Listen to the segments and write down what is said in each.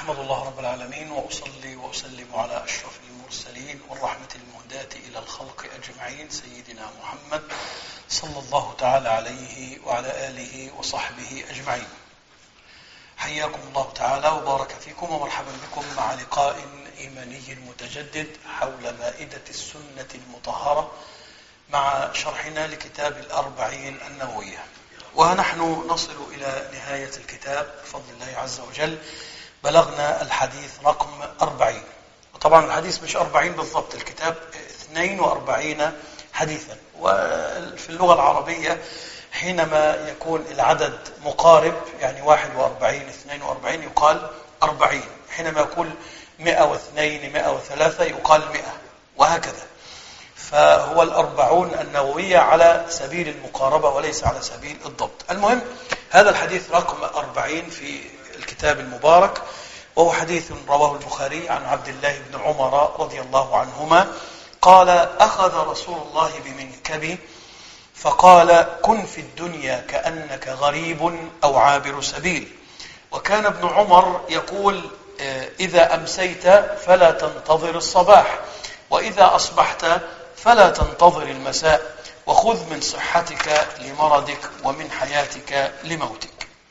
أحمد الله رب العالمين وأصلي وأسلم على أشرف المرسلين والرحمة المهداة إلى الخلق أجمعين سيدنا محمد صلى الله تعالى عليه وعلى آله وصحبه أجمعين حياكم الله تعالى وبارك فيكم ومرحبا بكم مع لقاء إيماني متجدد حول مائدة السنة المطهرة مع شرحنا لكتاب الأربعين النووية ونحن نصل إلى نهاية الكتاب بفضل الله عز وجل بلغنا الحديث رقم أربعين وطبعا الحديث مش أربعين بالضبط الكتاب اثنين وأربعين حديثا وفي اللغة العربية حينما يكون العدد مقارب يعني واحد وأربعين اثنين وأربعين يقال أربعين حينما يقول مئة واثنين مئة وثلاثة يقال مئة وهكذا فهو الأربعون النووية على سبيل المقاربة وليس على سبيل الضبط المهم هذا الحديث رقم أربعين في الكتاب المبارك وهو حديث رواه البخاري عن عبد الله بن عمر رضي الله عنهما قال أخذ رسول الله بمنكبي فقال كن في الدنيا كأنك غريب أو عابر سبيل وكان ابن عمر يقول إذا أمسيت فلا تنتظر الصباح وإذا أصبحت فلا تنتظر المساء وخذ من صحتك لمرضك ومن حياتك لموتك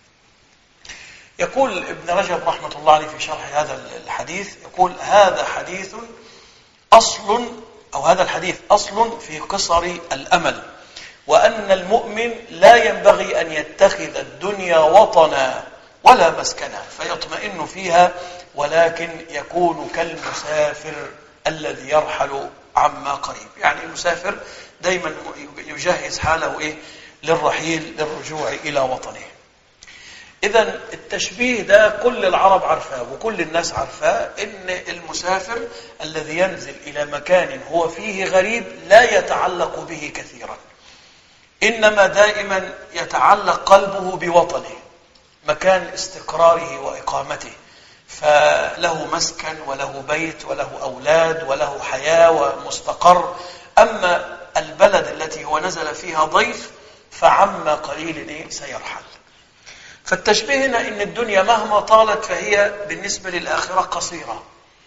يقول ابن رجب رحمة الله عليه في شرح هذا الحديث يقول هذا حديث أصل أو هذا الحديث أصل في قصر الأمل وأن المؤمن لا ينبغي أن يتخذ الدنيا وطنا ولا مسكنا فيطمئن فيها ولكن يكون كالمسافر الذي يرحل عما قريب يعني المسافر دايما يجهز حاله إيه للرحيل للرجوع إلى وطنه إذا التشبيه ده كل العرب عارفاه وكل الناس عارفاه إن المسافر الذي ينزل إلى مكان هو فيه غريب لا يتعلق به كثيرا إنما دائما يتعلق قلبه بوطنه مكان استقراره وإقامته فله مسكن وله بيت وله أولاد وله حياة ومستقر أما البلد التي هو نزل فيها ضيف فعما قليل سيرحل فالتشبيه هنا ان الدنيا مهما طالت فهي بالنسبه للاخره قصيره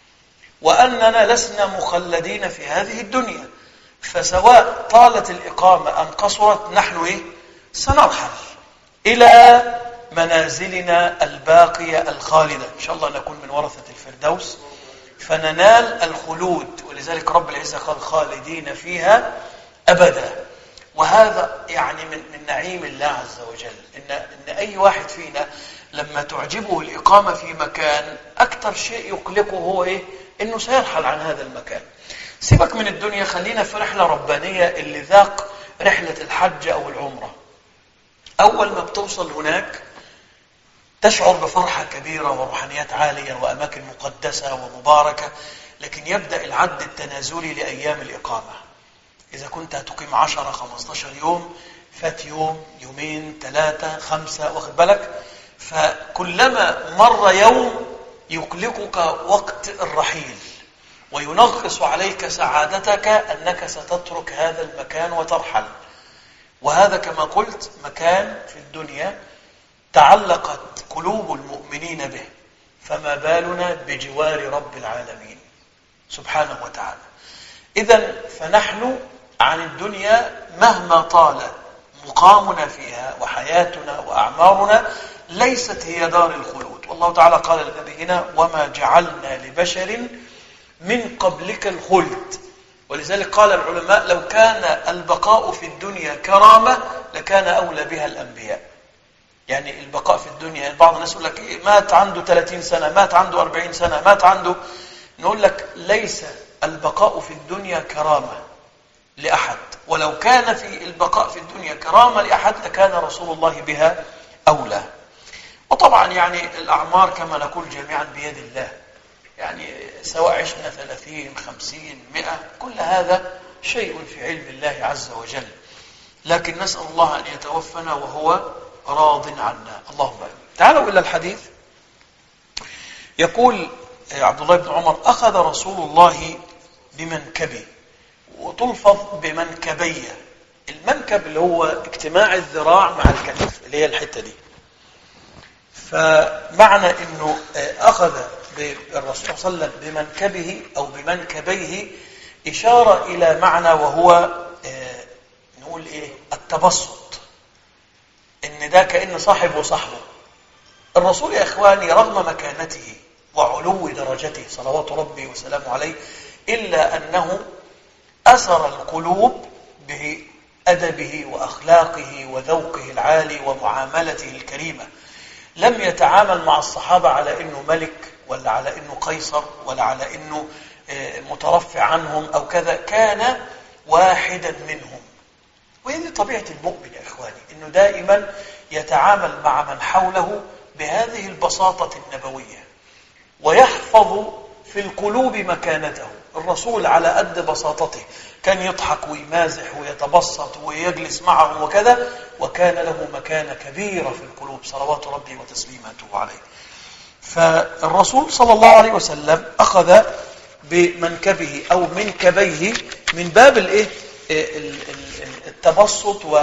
واننا لسنا مخلدين في هذه الدنيا فسواء طالت الاقامه ام قصرت نحن ايه سنرحل الى منازلنا الباقيه الخالده ان شاء الله نكون من ورثه الفردوس فننال الخلود ولذلك رب العزه قال خالدين فيها ابدا وهذا يعني من من نعيم الله عز وجل ان ان اي واحد فينا لما تعجبه الاقامه في مكان اكثر شيء يقلقه هو ايه؟ انه سيرحل عن هذا المكان. سيبك من الدنيا خلينا في رحله ربانيه اللي ذاق رحله الحج او العمره. اول ما بتوصل هناك تشعر بفرحه كبيره وروحانيات عاليه واماكن مقدسه ومباركه لكن يبدا العد التنازلي لايام الاقامه. إذا كنت هتقيم 10 15 يوم فات يوم يومين ثلاثة خمسة واخد بالك فكلما مر يوم يقلقك وقت الرحيل وينغص عليك سعادتك أنك ستترك هذا المكان وترحل وهذا كما قلت مكان في الدنيا تعلقت قلوب المؤمنين به فما بالنا بجوار رب العالمين سبحانه وتعالى إذا فنحن عن الدنيا مهما طال مقامنا فيها وحياتنا وأعمارنا ليست هي دار الخلود والله تعالى قال لنبينا وما جعلنا لبشر من قبلك الخلد ولذلك قال العلماء لو كان البقاء في الدنيا كرامة لكان أولى بها الأنبياء يعني البقاء في الدنيا يعني بعض الناس يقول لك إيه مات عنده 30 سنة مات عنده 40 سنة مات عنده نقول لك ليس البقاء في الدنيا كرامة لأحد ولو كان في البقاء في الدنيا كرامة لأحد لكان رسول الله بها أولى وطبعا يعني الأعمار كما نقول جميعا بيد الله يعني سواء عشنا ثلاثين خمسين مئة كل هذا شيء في علم الله عز وجل لكن نسأل الله أن يتوفنا وهو راض عنا اللهم آمين تعالوا إلى الحديث يقول عبد الله بن عمر أخذ رسول الله بمنكبه وتلفظ بمنكبية المنكب اللي هو اجتماع الذراع مع الكتف اللي هي الحتة دي فمعنى انه اخذ بالرسول صلى الله عليه وسلم بمنكبه او بمنكبيه اشاره الى معنى وهو نقول ايه التبسط ان ده كان صاحب وصاحبه الرسول يا اخواني رغم مكانته وعلو درجته صلوات ربي وسلامه عليه الا انه اثر القلوب بادبه واخلاقه وذوقه العالي ومعاملته الكريمه لم يتعامل مع الصحابه على انه ملك ولا على انه قيصر ولا على انه مترفع عنهم او كذا كان واحدا منهم وهي دي طبيعه المؤمن يا اخواني انه دائما يتعامل مع من حوله بهذه البساطه النبويه ويحفظ في القلوب مكانته الرسول على قد بساطته كان يضحك ويمازح ويتبسط ويجلس معهم وكذا وكان له مكانة كبيرة في القلوب صلوات ربي وتسليماته عليه فالرسول صلى الله عليه وسلم أخذ بمنكبه أو منكبيه من باب الايه التبسط و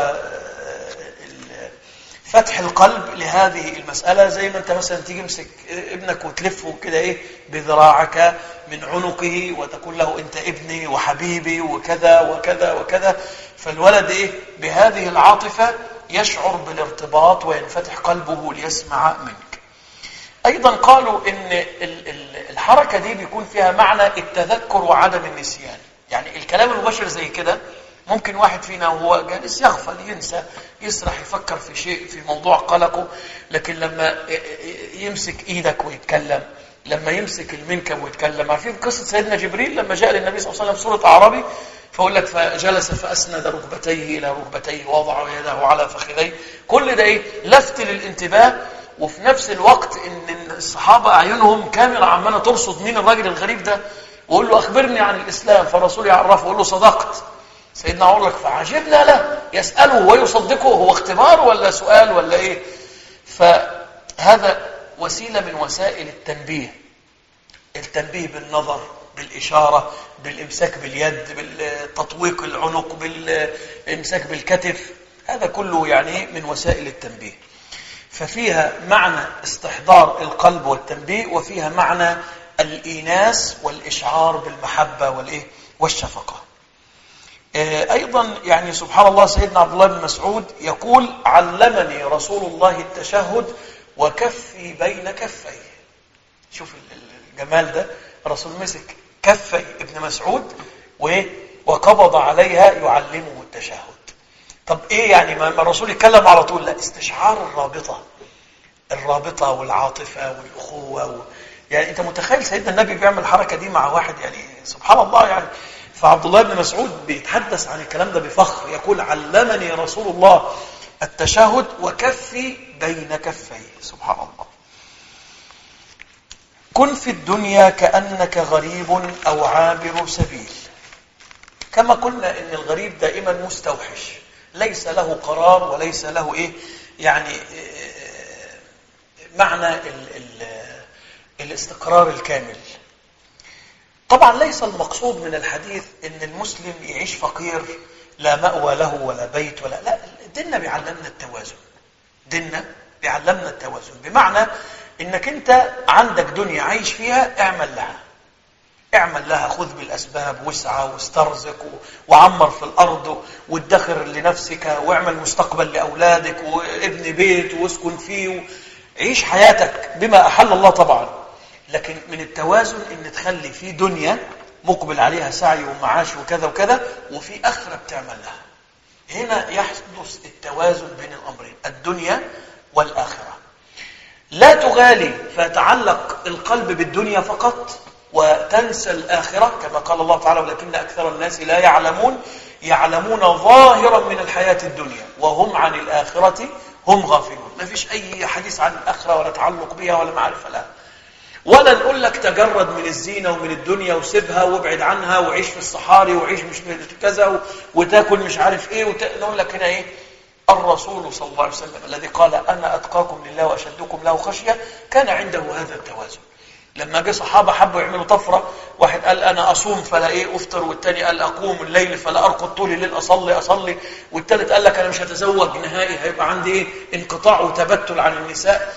فتح القلب لهذه المسألة زي ما انت مثلا تيجي تمسك ابنك وتلفه كده ايه بذراعك من عنقه وتقول له انت ابني وحبيبي وكذا وكذا وكذا فالولد ايه بهذه العاطفة يشعر بالارتباط وينفتح قلبه ليسمع منك ايضا قالوا ان الحركة دي بيكون فيها معنى التذكر وعدم النسيان يعني الكلام المباشر زي كده ممكن واحد فينا وهو جالس يغفل ينسى يسرح يفكر في شيء في موضوع قلقه لكن لما يمسك ايدك ويتكلم لما يمسك المنكب ويتكلم عارفين قصه سيدنا جبريل لما جاء للنبي صلى الله عليه وسلم سوره اعرابي فاقول لك فجلس فاسند ركبتيه الى ركبتيه ووضع يده على فخذيه كل ده ايه لفت للانتباه وفي نفس الوقت ان الصحابه اعينهم كامله عماله ترصد مين الراجل الغريب ده ويقول له اخبرني عن الاسلام فالرسول يعرفه ويقول له صدقت سيدنا عمر لك فعجبنا له يسأله ويصدقه هو اختبار ولا سؤال ولا ايه فهذا وسيلة من وسائل التنبيه التنبيه بالنظر بالإشارة بالإمساك باليد بالتطويق العنق بالإمساك بالكتف هذا كله يعني من وسائل التنبيه ففيها معنى استحضار القلب والتنبيه وفيها معنى الإيناس والإشعار بالمحبة والإيه والشفقة أيضا يعني سبحان الله سيدنا عبد الله بن مسعود يقول علمني رسول الله التشهد وكفي بين كفي شوف الجمال ده الرسول مسك كفي ابن مسعود وقبض عليها يعلمه التشهد طب ايه يعني ما الرسول يتكلم على طول لا استشعار الرابطة الرابطة والعاطفة والأخوة و... يعني انت متخيل سيدنا النبي بيعمل الحركة دي مع واحد يعني سبحان الله يعني فعبد الله بن مسعود بيتحدث عن الكلام ده بفخر يقول علمني رسول الله التشهد وكفي بين كفي سبحان الله كن في الدنيا كأنك غريب أو عابر سبيل كما قلنا ان الغريب دائما مستوحش ليس له قرار وليس له ايه يعني معنى ال ال الاستقرار الكامل طبعا ليس المقصود من الحديث ان المسلم يعيش فقير لا مأوى له ولا بيت ولا لا ديننا بيعلمنا التوازن ديننا بيعلمنا التوازن بمعنى انك انت عندك دنيا عايش فيها اعمل لها اعمل لها خذ بالاسباب واسعى واسترزق وعمر في الارض وادخر لنفسك واعمل مستقبل لاولادك وابن بيت واسكن فيه عيش حياتك بما احل الله طبعا لكن من التوازن ان تخلي في دنيا مقبل عليها سعي ومعاش وكذا وكذا وفي اخره بتعمل لها هنا يحدث التوازن بين الامرين الدنيا والاخره لا تغالي فيتعلق القلب بالدنيا فقط وتنسى الآخرة كما قال الله تعالى ولكن أكثر الناس لا يعلمون يعلمون ظاهرا من الحياة الدنيا وهم عن الآخرة هم غافلون ما فيش أي حديث عن الآخرة ولا تعلق بها ولا معرفة لها ولا نقول لك تجرد من الزينة ومن الدنيا وسيبها وابعد عنها وعيش في الصحاري وعيش مش كذا وتاكل مش عارف ايه وت... نقول لك هنا ايه الرسول صلى الله عليه وسلم الذي قال أنا أتقاكم لله وأشدكم له خشية كان عنده هذا التوازن لما جه صحابة حبوا يعملوا طفرة واحد قال أنا أصوم فلا إيه أفطر والتاني قال أقوم الليل فلا أرقد طول الليل أصلي أصلي والتالت قال لك أنا مش هتزوج نهائي هيبقى عندي إيه انقطاع وتبتل عن النساء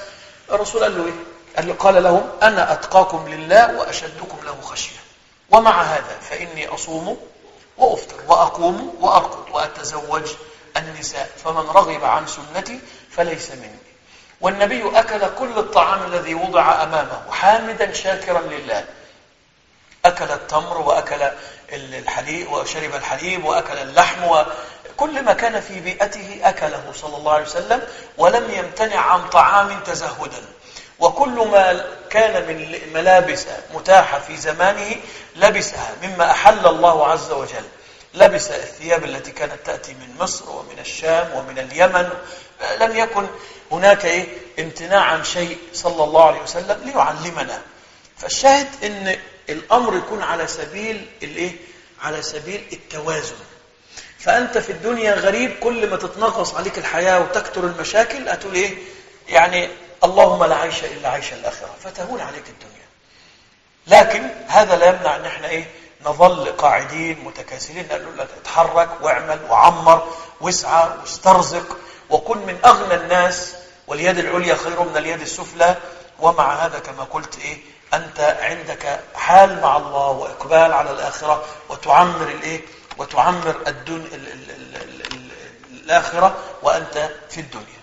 الرسول قال له ايه قال, له قال لهم انا اتقاكم لله واشدكم له خشيه ومع هذا فاني اصوم وافطر واقوم وارقد واتزوج النساء فمن رغب عن سنتي فليس مني والنبي اكل كل الطعام الذي وضع امامه حامدا شاكرا لله أكل التمر وأكل الحليب وشرب الحليب وأكل اللحم وكل ما كان في بيئته أكله صلى الله عليه وسلم ولم يمتنع عن طعام تزهدا وكل ما كان من ملابس متاحة في زمانه لبسها مما أحل الله عز وجل لبس الثياب التي كانت تأتي من مصر ومن الشام ومن اليمن لم يكن هناك إيه امتناع عن شيء صلى الله عليه وسلم ليعلمنا فالشاهد ان الامر يكون على سبيل الايه على سبيل التوازن فانت في الدنيا غريب كل ما تتنغص عليك الحياه وتكتر المشاكل هتقول ايه يعني اللهم لا عيش الا عيش الاخره فتهون عليك الدنيا لكن هذا لا يمنع ان احنا ايه نظل قاعدين متكاسلين نقول لك اتحرك واعمل وعمر واسعى واسترزق وكن من اغنى الناس واليد العليا خير من اليد السفلى ومع هذا كما قلت ايه أنت عندك حال مع الله وإقبال على الآخرة وتعمر الإيه؟ وتعمر الدن... ال... ال... ال... ال... الآخرة وأنت في الدنيا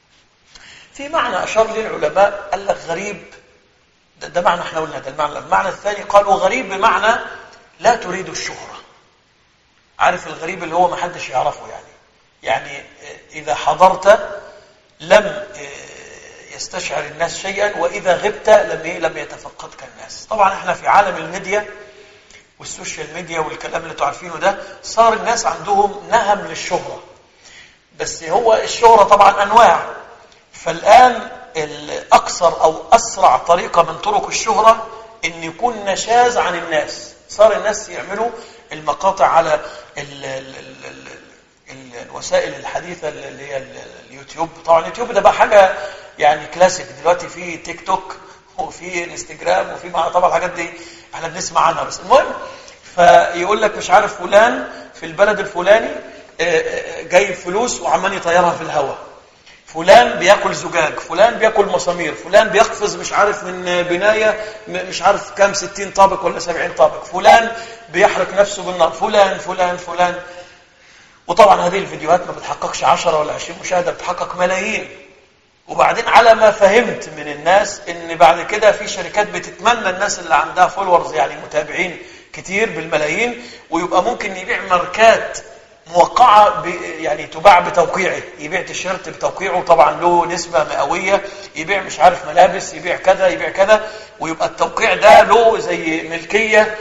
في معنى أشار لي العلماء قال لك غريب ده, ده معنى احنا قلنا ده المعنى المعنى الثاني قالوا غريب بمعنى لا تريد الشهرة عارف الغريب اللي هو ما حدش يعرفه يعني يعني إذا حضرت لم يستشعر الناس شيئا وإذا غبت لم لم يتفقدك الناس طبعا احنا في عالم الميديا والسوشيال ميديا والكلام اللي تعرفينه ده صار الناس عندهم نهم للشهرة بس هو الشهرة طبعا أنواع فالآن الأكثر أو أسرع طريقة من طرق الشهرة إن يكون نشاز عن الناس صار الناس يعملوا المقاطع على ال ال ال ال الوسائل الحديثة اللي هي اليوتيوب طبعا اليوتيوب ده بقى حاجة يعني كلاسيك دلوقتي في تيك توك وفي انستجرام وفي مع طبعا الحاجات دي احنا بنسمع عنها بس المهم فيقول لك مش عارف فلان في البلد الفلاني جايب فلوس وعمال يطيرها في الهواء فلان بياكل زجاج فلان بياكل مسامير فلان بيقفز مش عارف من بناية مش عارف كام ستين طابق ولا سبعين طابق فلان بيحرق نفسه بالنار فلان فلان فلان وطبعا هذه الفيديوهات ما بتحققش 10 ولا 20 مشاهدة بتحقق ملايين وبعدين على ما فهمت من الناس ان بعد كده في شركات بتتمنى الناس اللي عندها فولورز يعني متابعين كتير بالملايين ويبقى ممكن يبيع ماركات موقعة يعني تباع بتوقيعه يبيع تيشيرت بتوقيعه طبعا له نسبة مئوية يبيع مش عارف ملابس يبيع كذا يبيع كذا ويبقى التوقيع ده له زي ملكية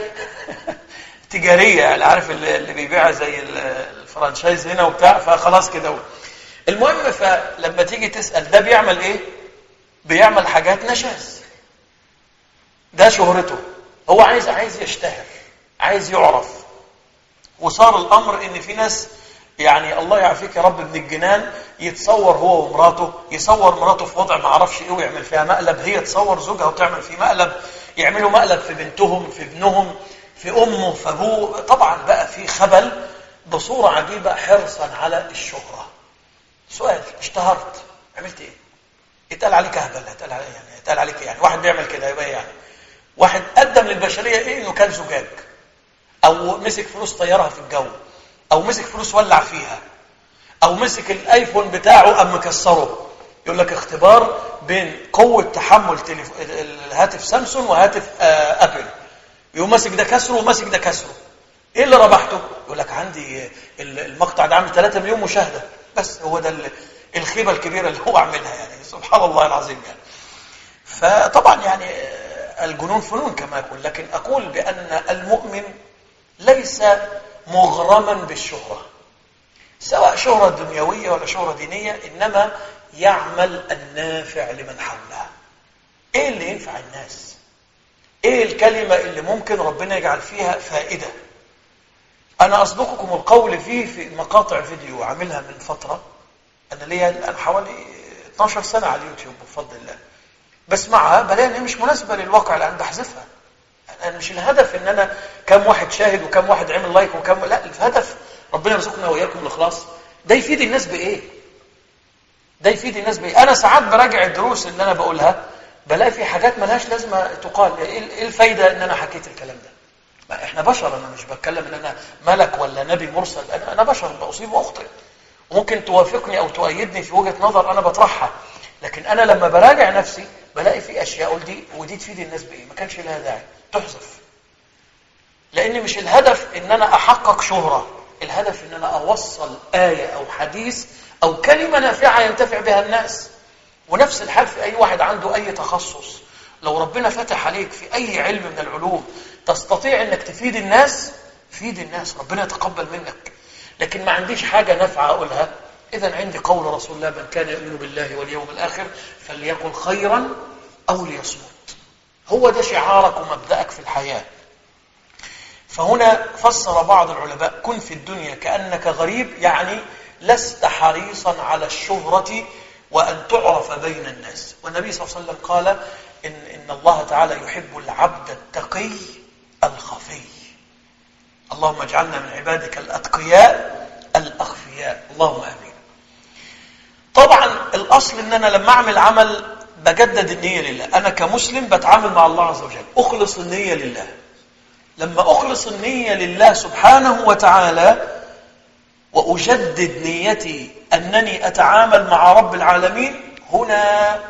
تجارية يعني عارف اللي بيبيعها زي الفرانشايز هنا وبتاع فخلاص كده المهم فلما تيجي تسأل ده بيعمل ايه بيعمل حاجات نشاز ده شهرته هو عايز عايز يشتهر عايز يعرف وصار الامر ان في ناس يعني الله يعافيك يا رب من الجنان يتصور هو ومراته يصور مراته في وضع ما اعرفش ايه ويعمل فيها مقلب هي تصور زوجها وتعمل فيه مقلب يعملوا مقلب في بنتهم في ابنهم في امه في ابوه طبعا بقى في خبل بصوره عجيبه حرصا على الشهره سؤال اشتهرت عملت ايه اتقال عليك اهبل اتقال عليك يعني اتقال عليك إيه؟ يعني واحد بيعمل كده يبقى ايه يعني واحد قدم للبشريه ايه انه كان زجاج او مسك فلوس طيرها في الجو او مسك فلوس ولع فيها او مسك الايفون بتاعه قام مكسره يقول لك اختبار بين قوه تحمل تليف... الهاتف سامسونج وهاتف آه ابل يقوم ماسك ده كسره وماسك ده كسره ايه اللي ربحته يقول لك عندي المقطع ده عامل 3 مليون مشاهده بس هو ده الخيبة الكبيرة اللي هو عاملها يعني سبحان الله العظيم يعني فطبعا يعني الجنون فنون كما يقول لكن أقول بأن المؤمن ليس مغرما بالشهرة سواء شهرة دنيوية ولا شهرة دينية إنما يعمل النافع لمن حوله إيه اللي ينفع الناس إيه الكلمة اللي ممكن ربنا يجعل فيها فائدة أنا أصدقكم القول فيه في مقاطع فيديو عاملها من فترة أنا ليا الآن حوالي 12 سنة على اليوتيوب بفضل الله بسمعها بلاقي إن هي مش مناسبة للواقع لأن بحذفها أنا مش الهدف إن أنا كم واحد شاهد وكم واحد عمل لايك وكم لا الهدف ربنا يرزقنا وإياكم الإخلاص ده يفيد الناس بإيه؟ ده يفيد الناس بايه انا ساعات براجع الدروس اللي انا بقولها بلاقي في حاجات ملهاش لازمه تقال ايه إيه الفايده ان انا حكيت الكلام ده ما احنا بشر انا مش بتكلم ان انا ملك ولا نبي مرسل انا انا بشر بصيب واخطئ وممكن توافقني او تؤيدني في وجهه نظر انا بطرحها لكن انا لما براجع نفسي بلاقي في اشياء اقول دي ودي تفيد الناس بايه ما كانش لها داعي تحذف لان مش الهدف ان انا احقق شهره الهدف ان انا اوصل ايه او حديث او كلمه نافعه ينتفع بها الناس ونفس الحال في اي واحد عنده اي تخصص لو ربنا فتح عليك في اي علم من العلوم تستطيع انك تفيد الناس فيد الناس ربنا يتقبل منك لكن ما عنديش حاجه نافعه اقولها اذا عندي قول رسول الله من كان يؤمن بالله واليوم الاخر فليقل خيرا او ليصمت هو ده شعارك ومبدأك في الحياه فهنا فسر بعض العلماء كن في الدنيا كأنك غريب يعني لست حريصا على الشهرة وأن تعرف بين الناس والنبي صلى الله عليه وسلم قال إن, إن الله تعالى يحب العبد التقي الخفي اللهم اجعلنا من عبادك الأتقياء الأخفياء اللهم آمين طبعا الأصل إن أنا لما أعمل عمل بجدد النية لله أنا كمسلم بتعامل مع الله عز وجل أخلص النية لله لما أخلص النية لله سبحانه وتعالى وأجدد نيتي أنني أتعامل مع رب العالمين هنا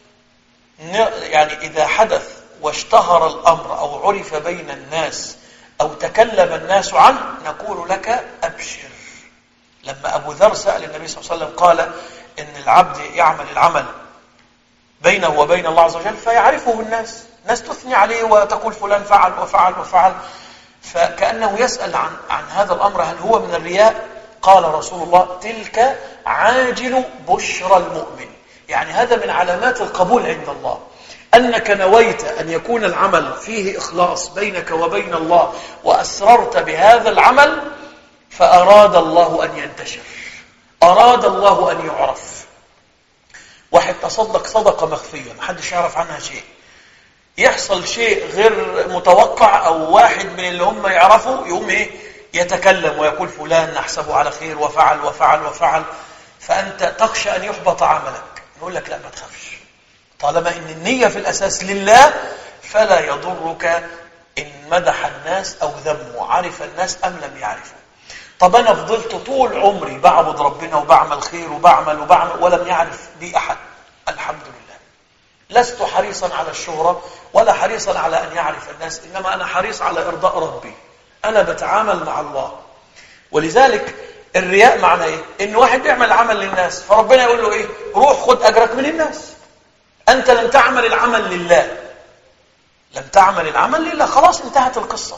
يعني إذا حدث واشتهر الأمر أو عرف بين الناس أو تكلم الناس عنه نقول لك أبشر لما أبو ذر سأل النبي صلى الله عليه وسلم قال إن العبد يعمل العمل بينه وبين الله عز وجل فيعرفه الناس ناس تثني عليه وتقول فلان فعل وفعل وفعل فكأنه يسأل عن, عن هذا الأمر هل هو من الرياء قال رسول الله تلك عاجل بشرى المؤمن يعني هذا من علامات القبول عند الله أنك نويت أن يكون العمل فيه إخلاص بينك وبين الله وأسررت بهذا العمل فأراد الله أن ينتشر أراد الله أن يعرف واحد تصدق صدقة مخفية محدش يعرف عنها شيء يحصل شيء غير متوقع أو واحد من اللي هم يعرفوا يقوم إيه يتكلم ويقول فلان نحسبه على خير وفعل وفعل وفعل فأنت تخشى أن يحبط عملك نقول لك لا ما تخافش طالما ان النية في الأساس لله فلا يضرك إن مدح الناس أو ذموا عرف الناس أم لم يعرفوا طب أنا فضلت طول عمري بعبد ربنا وبعمل خير وبعمل وبعمل ولم يعرف بي أحد الحمد لله لست حريصا على الشهرة ولا حريصا على أن يعرف الناس إنما أنا حريص على إرضاء ربي أنا بتعامل مع الله ولذلك الرياء معنى إيه؟ إن واحد بيعمل عمل للناس فربنا يقول له إيه؟ روح خد أجرك من الناس أنت لم تعمل العمل لله لم تعمل العمل لله خلاص انتهت القصة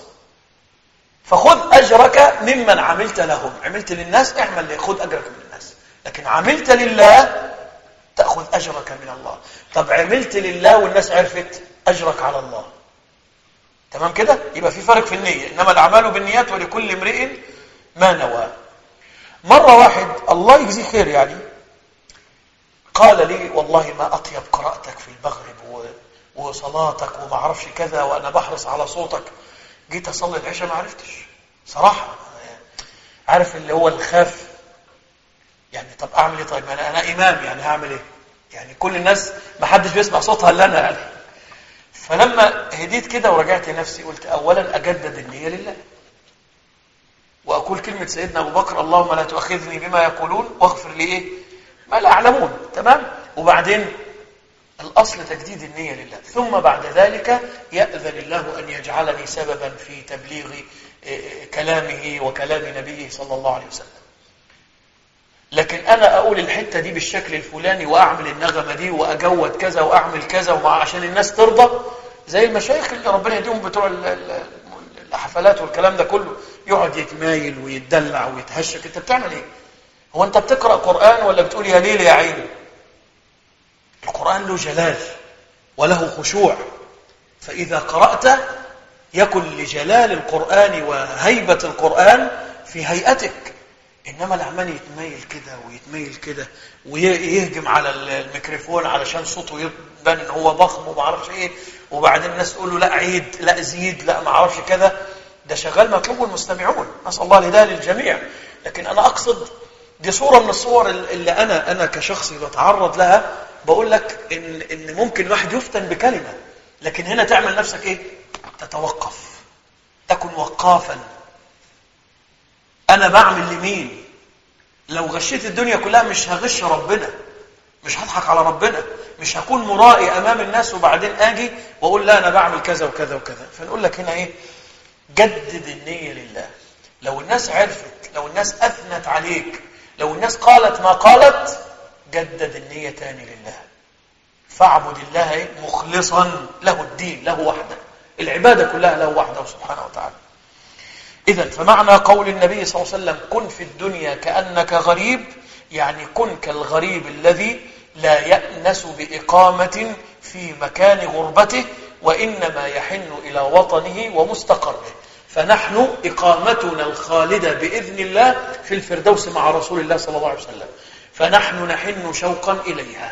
فخذ أجرك ممن عملت لهم عملت للناس اعمل خذ أجرك من الناس لكن عملت لله تأخذ أجرك من الله طب عملت لله والناس عرفت أجرك على الله تمام كده يبقى في فرق في النية إنما الأعمال بالنيات ولكل امرئ ما نوى مرة واحد الله يجزيه خير يعني قال لي والله ما أطيب قراءتك في المغرب وصلاتك وما اعرفش كذا وأنا بحرص على صوتك جيت أصلي العشاء ما عرفتش صراحة عارف اللي هو الخاف يعني طب أعمل إيه طيب أنا, أنا إمام يعني هعمل إيه يعني كل الناس ما حدش بيسمع صوتها إلا أنا يعني فلما هديت كده ورجعت لنفسي قلت أولا أجدد النية لله وأقول كلمة سيدنا أبو بكر اللهم لا تؤاخذني بما يقولون واغفر لي إيه ما لا يعلمون تمام وبعدين الأصل تجديد النية لله ثم بعد ذلك يأذن الله أن يجعلني سببا في تبليغ كلامه وكلام نبيه صلى الله عليه وسلم لكن أنا أقول الحتة دي بالشكل الفلاني وأعمل النغمة دي وأجود كذا وأعمل كذا ومع عشان الناس ترضى زي المشايخ اللي ربنا يديهم بتوع الحفلات والكلام ده كله يقعد يتمايل ويتدلع ويتهشك انت بتعمل ايه هو انت بتقرأ قرآن ولا بتقول يا ليل يا عين القرآن له جلال وله خشوع فإذا قرأت يكن لجلال القرآن وهيبة القرآن في هيئتك إنما العمال يتميل كده ويتميل كده ويهجم على الميكروفون علشان صوته يبان ان هو ضخم وما اعرفش ايه وبعدين الناس تقول له لا عيد لا زيد لا ما اعرفش كذا ده شغال مطلوب المستمعون نسال الله الهدايه للجميع لكن انا اقصد دي صورة من الصور اللي أنا أنا كشخص بتعرض لها بقول لك إن إن ممكن الواحد يفتن بكلمة لكن هنا تعمل نفسك إيه؟ تتوقف تكن وقافا أنا بعمل لمين؟ لو غشيت الدنيا كلها مش هغش ربنا مش هضحك على ربنا مش هكون مرائي امام الناس وبعدين اجي واقول لا انا بعمل كذا وكذا وكذا فنقول لك هنا ايه جدد النيه لله لو الناس عرفت لو الناس اثنت عليك لو الناس قالت ما قالت جدد النيه تاني لله فاعبد الله إيه؟ مخلصا له الدين له وحده العباده كلها له وحده سبحانه وتعالى اذا فمعنى قول النبي صلى الله عليه وسلم كن في الدنيا كانك غريب يعني كن كالغريب الذي لا يأنس بإقامة في مكان غربته وإنما يحن إلى وطنه ومستقره فنحن إقامتنا الخالدة بإذن الله في الفردوس مع رسول الله صلى الله عليه وسلم فنحن نحن شوقا إليها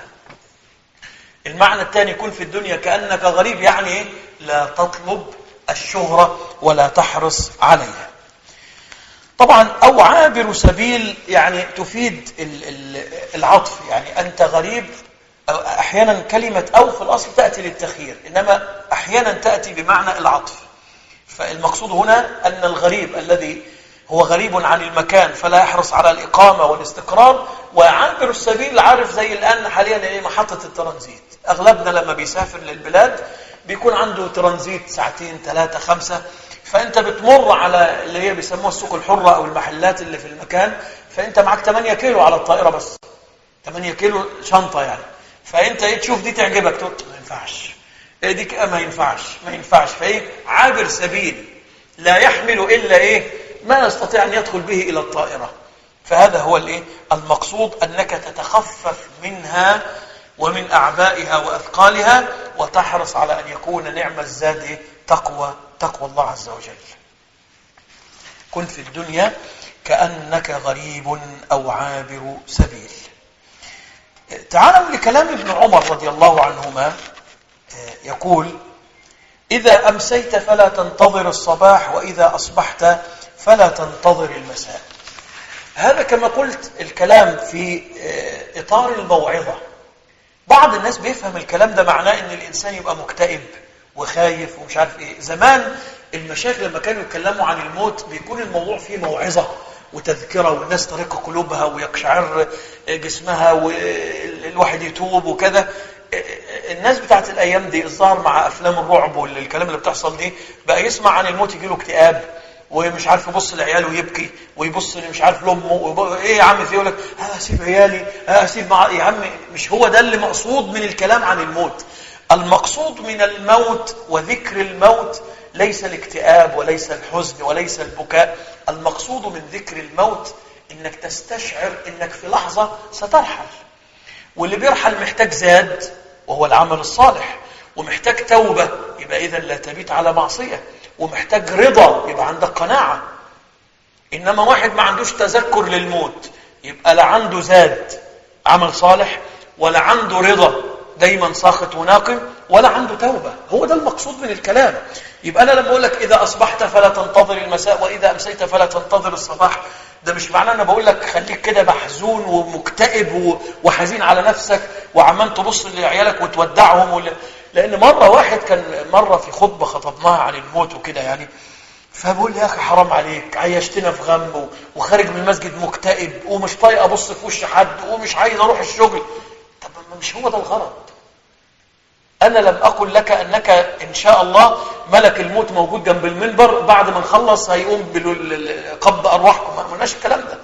المعنى الثاني كن في الدنيا كأنك غريب يعني لا تطلب الشهرة ولا تحرص عليها طبعا أو عابر سبيل يعني تفيد العطف يعني أنت غريب أو أحيانا كلمة أو في الأصل تأتي للتخيير إنما أحيانا تأتي بمعنى العطف فالمقصود هنا أن الغريب الذي هو غريب عن المكان فلا يحرص على الإقامة والاستقرار وعابر السبيل عارف زي الآن حاليا إيه محطة الترانزيت أغلبنا لما بيسافر للبلاد بيكون عنده ترانزيت ساعتين ثلاثة خمسة فانت بتمر على اللي هي بيسموها السوق الحره او المحلات اللي في المكان فانت معاك 8 كيلو على الطائره بس 8 كيلو شنطه يعني فانت ايه تشوف دي تعجبك تقول ما ينفعش إيه دي ما ينفعش ما ينفعش فايه عابر سبيل لا يحمل الا ايه ما يستطيع ان يدخل به الى الطائره فهذا هو الايه المقصود انك تتخفف منها ومن اعبائها واثقالها وتحرص على ان يكون نعم الزاد تقوى تقوى الله عز وجل كن في الدنيا كأنك غريب أو عابر سبيل تعالوا لكلام ابن عمر رضي الله عنهما يقول إذا أمسيت فلا تنتظر الصباح وإذا أصبحت فلا تنتظر المساء هذا كما قلت الكلام في إطار الموعظة بعض الناس بيفهم الكلام ده معناه أن الإنسان يبقى مكتئب وخايف ومش عارف ايه زمان المشايخ لما كانوا يتكلموا عن الموت بيكون الموضوع فيه موعظه وتذكره والناس ترق قلوبها ويقشعر جسمها والواحد يتوب وكذا الناس بتاعت الايام دي الظاهر مع افلام الرعب والكلام اللي بتحصل دي بقى يسمع عن الموت يجي له اكتئاب ومش عارف يبص لعياله ويبكي ويبص مش عارف لامه ايه يا عم في يقول لك ها اسيب عيالي ها اسيب مع يا عم مش هو ده اللي مقصود من الكلام عن الموت المقصود من الموت وذكر الموت ليس الاكتئاب وليس الحزن وليس البكاء المقصود من ذكر الموت انك تستشعر انك في لحظة سترحل واللي بيرحل محتاج زاد وهو العمل الصالح ومحتاج توبة يبقى إذا لا تبيت على معصية ومحتاج رضا يبقى عندك قناعة إنما واحد ما عندوش تذكر للموت يبقى لا عنده زاد عمل صالح ولا عنده رضا دايما ساخط وناقم ولا عنده توبة هو ده المقصود من الكلام يبقى أنا لما أقول لك إذا أصبحت فلا تنتظر المساء وإذا أمسيت فلا تنتظر الصباح ده مش معناه أنا بقول لك خليك كده محزون ومكتئب وحزين على نفسك وعمال تبص لعيالك وتودعهم ولا لأن مرة واحد كان مرة في خطبة خطبناها عن الموت وكده يعني فبقول لي يا أخي حرام عليك عيشتنا في غم وخارج من المسجد مكتئب ومش طايق أبص في وش حد ومش عايز أروح الشغل طب مش هو ده الغرض أنا لم أقل لك أنك إن شاء الله ملك الموت موجود جنب المنبر بعد ما نخلص هيقوم بقبض أرواحكم ما قلناش الكلام ده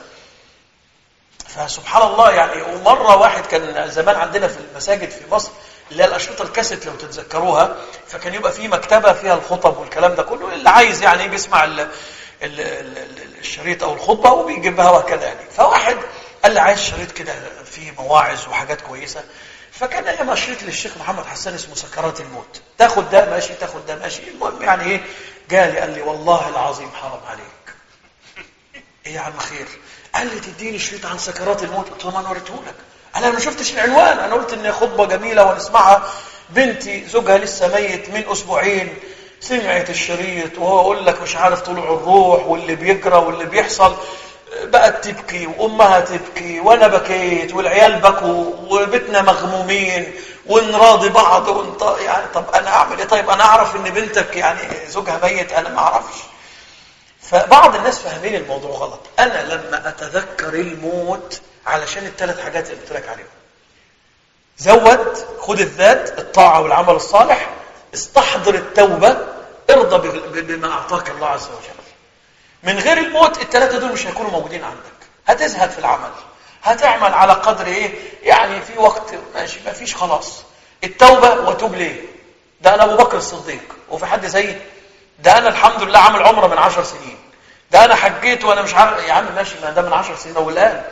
فسبحان الله يعني ومرة واحد كان زمان عندنا في المساجد في مصر اللي هي الأشرطة الكاسيت لو تتذكروها فكان يبقى في مكتبة فيها الخطب والكلام ده كله اللي عايز يعني بيسمع ال ال ال الشريط أو الخطبة وبيجيبها وكذا يعني فواحد قال لي عايز شريط كده فيه مواعظ وحاجات كويسة فكان ايام شريط للشيخ محمد حسان اسمه سكرات الموت تاخد ده ماشي تاخد ده ماشي المهم يعني ايه جالي قال لي والله العظيم حرام عليك ايه يا عم خير قال لي تديني شريط عن سكرات الموت قلت له ما انا وريته لك قال انا ما شفتش العنوان انا قلت ان خطبه جميله ونسمعها بنتي زوجها لسه ميت من اسبوعين سمعت الشريط وهو يقول لك مش عارف طلوع الروح واللي بيجرى واللي بيحصل بقت تبكي وامها تبكي وانا بكيت والعيال بكوا وبيتنا مغمومين ونراضي بعض ونط... يعني طب انا اعمل ايه طيب انا اعرف ان بنتك يعني زوجها ميت انا ما اعرفش فبعض الناس فاهمين الموضوع غلط انا لما اتذكر الموت علشان الثلاث حاجات اللي قلت لك عليهم زود خد الذات الطاعه والعمل الصالح استحضر التوبه ارضى بما اعطاك الله عز وجل من غير الموت الثلاثه دول مش هيكونوا موجودين عندك هتزهد في العمل هتعمل على قدر ايه يعني في وقت ماشي ما فيش خلاص التوبه وتوب ليه ده انا ابو بكر الصديق وفي حد زيي ده انا الحمد لله عامل عمره من عشر سنين ده انا حجيت وانا مش عارف يا عم ماشي ما ده من عشر سنين والان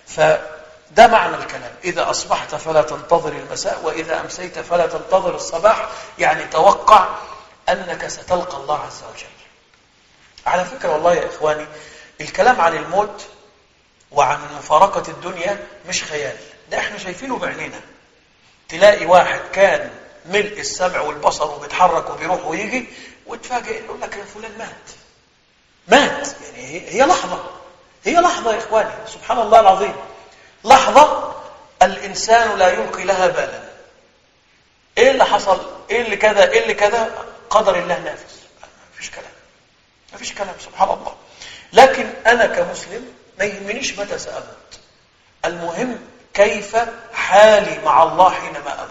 فده معنى الكلام اذا اصبحت فلا تنتظر المساء واذا امسيت فلا تنتظر الصباح يعني توقع انك ستلقى الله عز وجل على فكره والله يا اخواني الكلام عن الموت وعن مفارقه الدنيا مش خيال ده احنا شايفينه بعينينا تلاقي واحد كان ملء السمع والبصر وبيتحرك وبيروح ويجي وتفاجئ يقول لك يا فلان مات مات يعني هي لحظة هي لحظة يا إخواني سبحان الله العظيم لحظة الإنسان لا يلقي لها بالا إيه اللي حصل إيه اللي كذا إيه اللي كذا قدر الله نافذ ما فيش كلام ما فيش كلام سبحان الله لكن أنا كمسلم ما يهمنيش متى سأموت المهم كيف حالي مع الله حينما أموت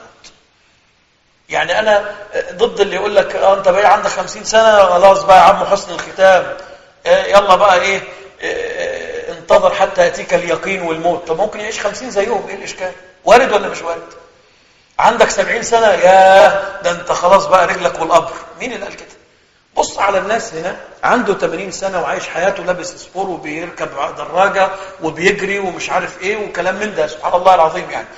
يعني انا ضد اللي يقول لك اه انت بقى عندك خمسين سنه خلاص بقى يا عم حسن الختام اه يلا بقى ايه اه انتظر حتى ياتيك اليقين والموت طب ممكن يعيش خمسين زيهم ايه الاشكال وارد ولا مش وارد عندك سبعين سنه يا ده انت خلاص بقى رجلك والقبر مين اللي قال كده بص على الناس هنا عنده 80 سنه وعايش حياته لابس سبور وبيركب دراجه وبيجري ومش عارف ايه وكلام من ده سبحان الله العظيم يعني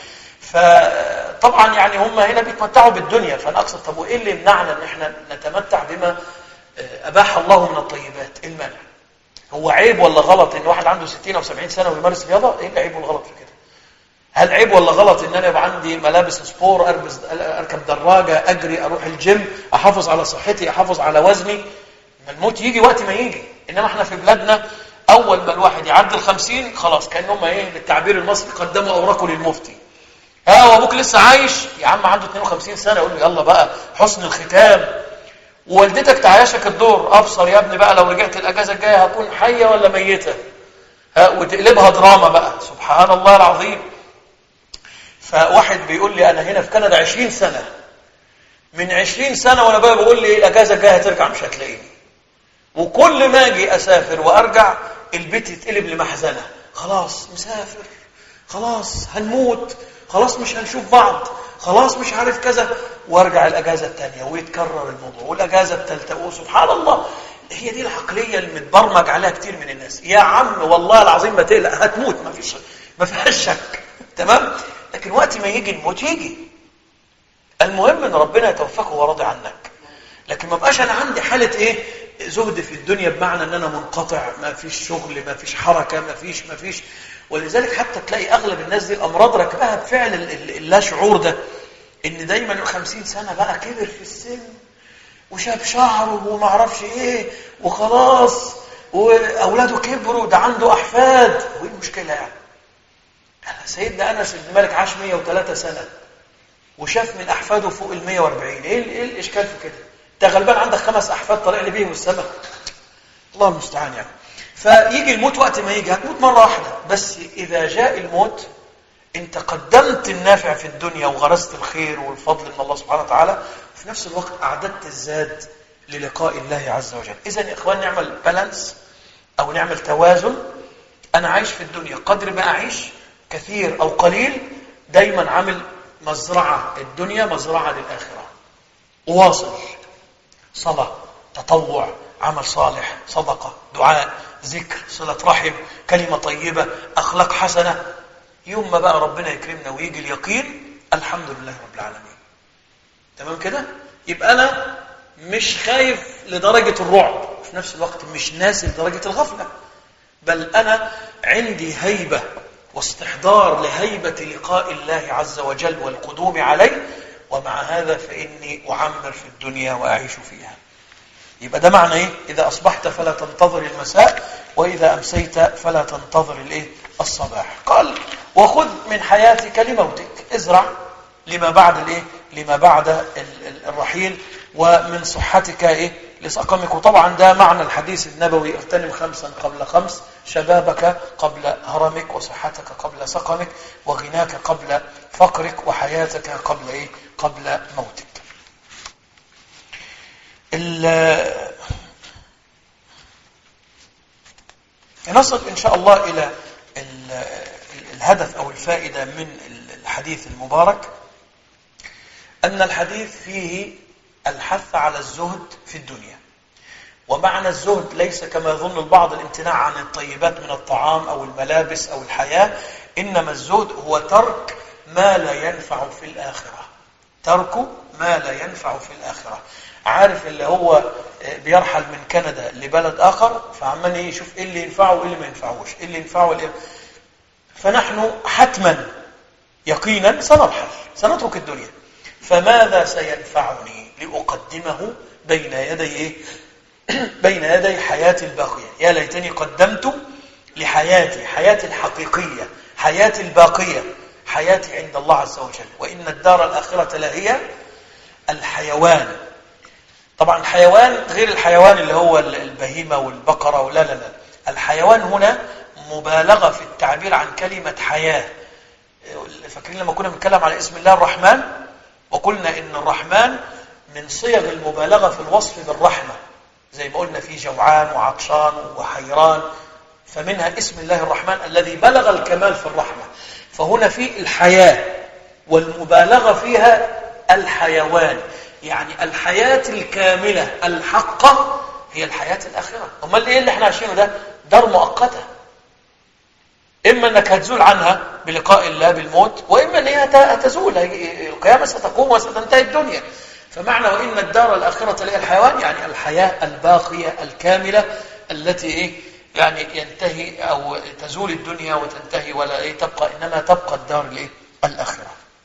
فطبعا يعني هم هنا بيتمتعوا بالدنيا فانا اقصد طب وايه اللي يمنعنا ان احنا نتمتع بما اباح الله من الطيبات ايه المانع هو عيب ولا غلط ان واحد عنده 60 او 70 سنه ويمارس رياضه ايه العيب والغلط في كده هل عيب ولا غلط ان انا يبقى عندي ملابس سبور اربز اركب دراجه اجري اروح الجيم احافظ على صحتي احافظ على وزني ما الموت يجي وقت ما يجي انما احنا في بلادنا اول ما الواحد يعدي ال 50 خلاص كان هم ايه بالتعبير المصري قدموا اوراقه للمفتي ها وابوك لسه عايش يا عم عنده 52 سنه يقول له يلا بقى حسن الختام ووالدتك تعايشك الدور ابصر يا ابني بقى لو رجعت الاجازه الجايه هكون حيه ولا ميته ها وتقلبها دراما بقى سبحان الله العظيم فواحد بيقول لي انا هنا في كندا 20 سنه من 20 سنه وانا بقى بقول لي الاجازه الجايه هترجع مش هتلاقيني وكل ما اجي اسافر وارجع البيت يتقلب لمحزنه خلاص مسافر خلاص هنموت خلاص مش هنشوف بعض خلاص مش عارف كذا وارجع الاجازه الثانيه ويتكرر الموضوع والاجازه الثالثه وسبحان الله هي دي العقليه اللي متبرمج عليها كتير من الناس يا عم والله العظيم ما تقلق هتموت ما فيش ما فيهاش شك تمام لكن وقت ما يجي الموت يجي المهم ان ربنا يتوفاك وهو راضي عنك لكن ما بقاش انا عندي حاله ايه زهد في الدنيا بمعنى ان انا منقطع ما فيش شغل ما فيش حركه ما فيش ما فيش ولذلك حتى تلاقي اغلب الناس دي الامراض راكباها بفعل اللا شعور ده ان دايما 50 سنه بقى كبر في السن وشاب شعره وما اعرفش ايه وخلاص واولاده كبروا ده عنده احفاد وايه المشكله يعني سيدنا انس بن مالك عاش 103 سنه وشاف من احفاده فوق ال 140 ايه ايه الاشكال في كده انت غلبان عندك خمس احفاد طالع لي بيهم السماء الله المستعان يعني فيجي الموت وقت ما يجي هتموت مرة واحدة بس إذا جاء الموت أنت قدمت النافع في الدنيا وغرست الخير والفضل من الله سبحانه وتعالى وفي نفس الوقت أعددت الزاد للقاء الله عز وجل إذا يا إخوان نعمل بالانس أو نعمل توازن أنا عايش في الدنيا قدر ما أعيش كثير أو قليل دايما عامل مزرعة الدنيا مزرعة للآخرة واصل صلاة تطوع عمل صالح صدقة دعاء ذكر صلة رحم كلمة طيبة أخلاق حسنة يوم ما بقى ربنا يكرمنا ويجي اليقين الحمد لله رب العالمين تمام كده يبقى أنا مش خايف لدرجة الرعب في نفس الوقت مش ناسي لدرجة الغفلة بل أنا عندي هيبة واستحضار لهيبة لقاء الله عز وجل والقدوم عليه ومع هذا فإني أعمر في الدنيا وأعيش فيها يبقى ده معنى ايه اذا اصبحت فلا تنتظر المساء واذا امسيت فلا تنتظر الايه الصباح قال وخذ من حياتك لموتك ازرع لما بعد الايه لما بعد الرحيل ومن صحتك ايه لسقمك وطبعا ده معنى الحديث النبوي اغتنم خمسا قبل خمس شبابك قبل هرمك وصحتك قبل سقمك وغناك قبل فقرك وحياتك قبل ايه قبل موتك نصل إن شاء الله إلى الهدف أو الفائدة من الحديث المبارك أن الحديث فيه الحث على الزهد في الدنيا ومعنى الزهد ليس كما يظن البعض الامتناع عن الطيبات من الطعام أو الملابس أو الحياة إنما الزهد هو ترك ما لا ينفع في الآخرة ترك ما لا ينفع في الآخرة عارف اللي هو بيرحل من كندا لبلد آخر فعمال يشوف إيه اللي ينفعه وإيه اللي ما ينفعوش إيه اللي ينفعه وإيه فنحن حتما يقينا سنرحل سنترك الدنيا فماذا سينفعني لأقدمه بين يدي إيه؟ بين يدي حياتي الباقية يا ليتني قدمت لحياتي حياتي الحقيقية حياتي الباقية حياتي عند الله عز وجل وإن الدار الآخرة لهي الحيوان طبعا الحيوان غير الحيوان اللي هو البهيمة والبقرة ولا لا لا الحيوان هنا مبالغة في التعبير عن كلمة حياة فاكرين لما كنا بنتكلم على اسم الله الرحمن وقلنا ان الرحمن من صيغ المبالغة في الوصف بالرحمة زي ما قلنا في جوعان وعطشان وحيران فمنها اسم الله الرحمن الذي بلغ الكمال في الرحمة فهنا في الحياة والمبالغة فيها الحيوان يعني الحياة الكاملة الحقة هي الحياة الآخرة أمال إيه اللي احنا عايشينه ده دار مؤقتة إما أنك هتزول عنها بلقاء الله بالموت وإما أن هي هتزول القيامة ستقوم وستنتهي الدنيا فمعنى وإن الدار الآخرة لها الحيوان يعني الحياة الباقية الكاملة التي إيه يعني ينتهي أو تزول الدنيا وتنتهي ولا إيه تبقى إنما تبقى الدار الإيه الآخرة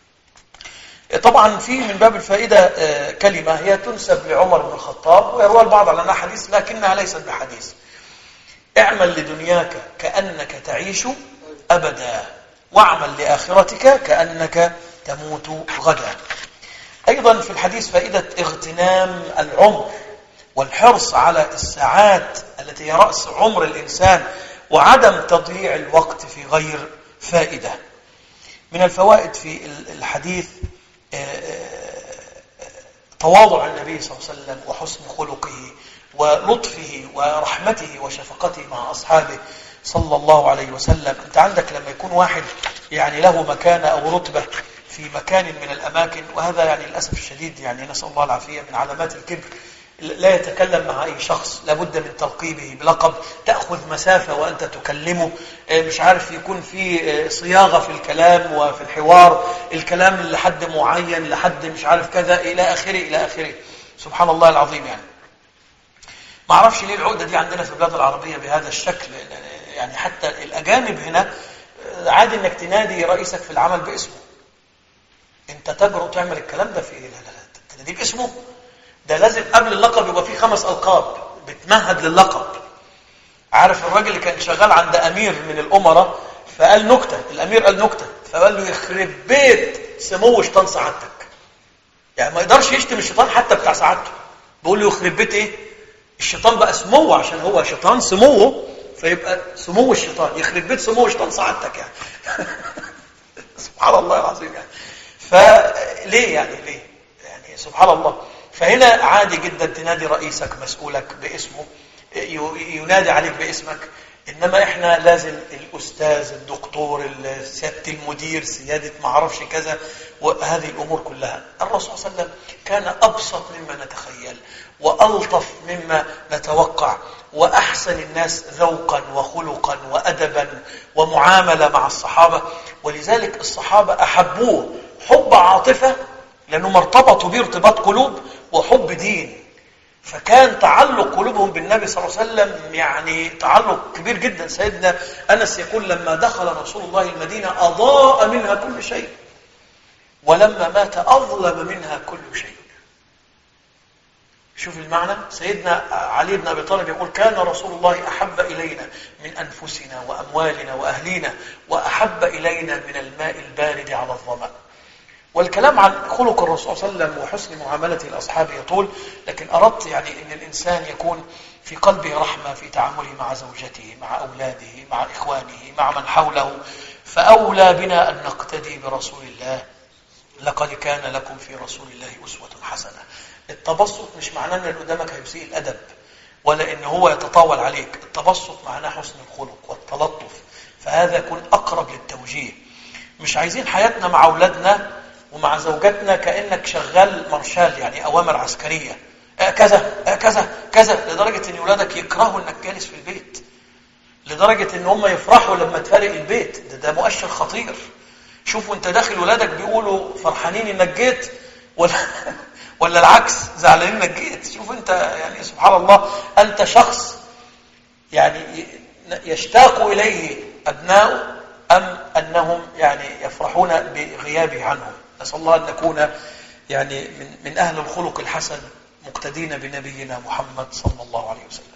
طبعا في من باب الفائدة كلمة هي تنسب لعمر بن الخطاب ويروى البعض على أنها حديث لكنها ليست بحديث اعمل لدنياك كأنك تعيش أبدا واعمل لآخرتك كأنك تموت غدا أيضا في الحديث فائدة اغتنام العمر والحرص على الساعات التي هي رأس عمر الإنسان وعدم تضييع الوقت في غير فائدة من الفوائد في الحديث تواضع النبي صلى الله عليه وسلم وحسن خلقه ولطفه ورحمته وشفقته مع أصحابه صلى الله عليه وسلم أنت عندك لما يكون واحد يعني له مكانة أو رتبة في مكان من الأماكن وهذا يعني للأسف الشديد يعني نسأل الله العافية من علامات الكبر لا يتكلم مع أي شخص لابد من تلقيبه بلقب تأخذ مسافة وأنت تكلمه مش عارف يكون في صياغة في الكلام وفي الحوار الكلام لحد معين لحد مش عارف كذا إلى آخره إلى آخره سبحان الله العظيم يعني ما اعرفش ليه العقدة دي عندنا في البلاد العربية بهذا الشكل يعني حتى الأجانب هنا عادي انك تنادي رئيسك في العمل باسمه انت تجرؤ تعمل الكلام ده في لا لا لا تناديه باسمه ده لازم قبل اللقب يبقى فيه خمس ألقاب بتمهد للقب عارف الراجل اللي كان شغال عند أمير من الأمراء فقال نكتة الأمير قال نكتة فقال له يخرب بيت سمو شيطان سعادتك يعني ما يقدرش يشتم الشيطان حتى بتاع سعادته بيقول له يخرب بيت ايه الشيطان بقى سموه عشان هو شيطان سموه فيبقى سمو الشيطان يخرب بيت سمو شيطان سعادتك يعني سبحان الله العظيم يعني فليه يعني ليه يعني سبحان الله فهنا عادي جدا تنادي رئيسك مسؤولك باسمه ينادي عليك باسمك انما احنا لازم الاستاذ الدكتور سياده المدير سياده ما اعرفش كذا وهذه الامور كلها الرسول صلى الله عليه وسلم كان ابسط مما نتخيل والطف مما نتوقع واحسن الناس ذوقا وخلقا وادبا ومعامله مع الصحابه ولذلك الصحابه احبوه حب عاطفه لانهم ارتبطوا به ارتباط قلوب وحب دين فكان تعلق قلوبهم بالنبي صلى الله عليه وسلم يعني تعلق كبير جدا سيدنا أنس يقول لما دخل رسول الله المدينة أضاء منها كل شيء ولما مات أظلم منها كل شيء شوف المعنى سيدنا علي بن أبي طالب يقول كان رسول الله أحب إلينا من أنفسنا وأموالنا وأهلينا وأحب إلينا من الماء البارد على الظمأ والكلام عن خلق الرسول صلى الله عليه وسلم وحسن معاملته لأصحابه يطول لكن أردت يعني أن الإنسان يكون في قلبه رحمة في تعامله مع زوجته مع أولاده مع إخوانه مع من حوله فأولى بنا أن نقتدي برسول الله لقد كان لكم في رسول الله أسوة حسنة التبسط مش معناه أن اللي قدامك هيسيء الأدب ولا أن هو يتطاول عليك التبسط معناه حسن الخلق والتلطف فهذا يكون أقرب للتوجيه مش عايزين حياتنا مع أولادنا ومع زوجاتنا كأنك شغال مارشال يعني أوامر عسكرية آه كذا آه كذا كذا لدرجة أن أولادك يكرهوا أنك جالس في البيت لدرجة أن هم يفرحوا لما تفارق البيت ده, ده مؤشر خطير شوفوا أنت داخل ولادك بيقولوا فرحانين أنك جيت ولا ولا العكس زعلانين انك جيت شوف انت يعني سبحان الله انت شخص يعني يشتاق اليه ابناؤه ام انهم يعني يفرحون بغيابه عنهم نسال الله ان نكون يعني من من اهل الخلق الحسن مقتدين بنبينا محمد صلى الله عليه وسلم